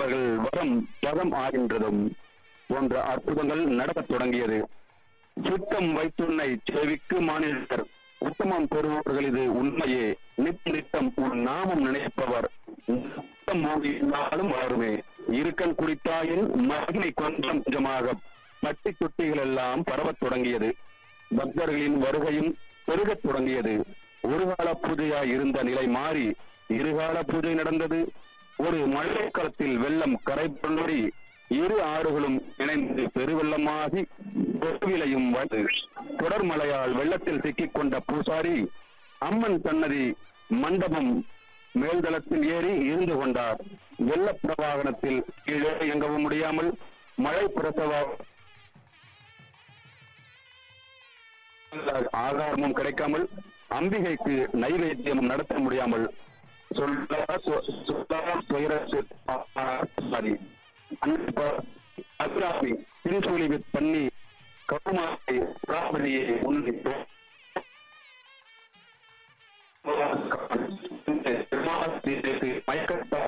அவர்கள் வரம் பதம் ஆகின்றதும் போன்ற அற்புதங்கள் நடக்கத் தொடங்கியது சுத்தம் வைத்துன்னை செவிக்கு மாநிலர் உத்தமம் பெறுபவர்கள் இது உண்மையே நித்த நித்தம் உன் நாமம் நினைப்பவர் நித்தம் மூடினாலும் வளருமே இருக்கன் குடித்தாயின் மகிமை கொஞ்சம் கொஞ்சமாக பட்டி தொட்டிகள் எல்லாம் பரவத் தொடங்கியது பக்தர்களின் வருகையும் பெருகத் தொடங்கியது ஒரு கால பூஜையாய் இருந்த நிலை மாறி இருகால பூஜை நடந்தது ஒரு மழைக்காலத்தில் வெள்ளம் கரை புரண்டோடி இரு ஆறுகளும் இணைந்து பெருவெள்ளமாகி பெருவிலையும் வந்து தொடர் மழையால் வெள்ளத்தில் சிக்கிக் கொண்ட பூசாரி அம்மன் சன்னதி மண்டபம் மேல்தளத்தில் ஏறி இருந்து கொண்டார் வெள்ள பிரவாகனத்தில் கீழே இயங்கவும் முடியாமல் மழை பிரசவ ஆகாரமும் கிடைக்காமல் அம்பிகைக்கு நைவேத்தியம் நடத்த முடியாமல் சொல்ல சொ- சொல்லாத துயரத்து சாரி அபிராமி திருச்சொலி பண்ணி கருமாவை பிராமணியை முன்னிட்டு மயக்கத்தால்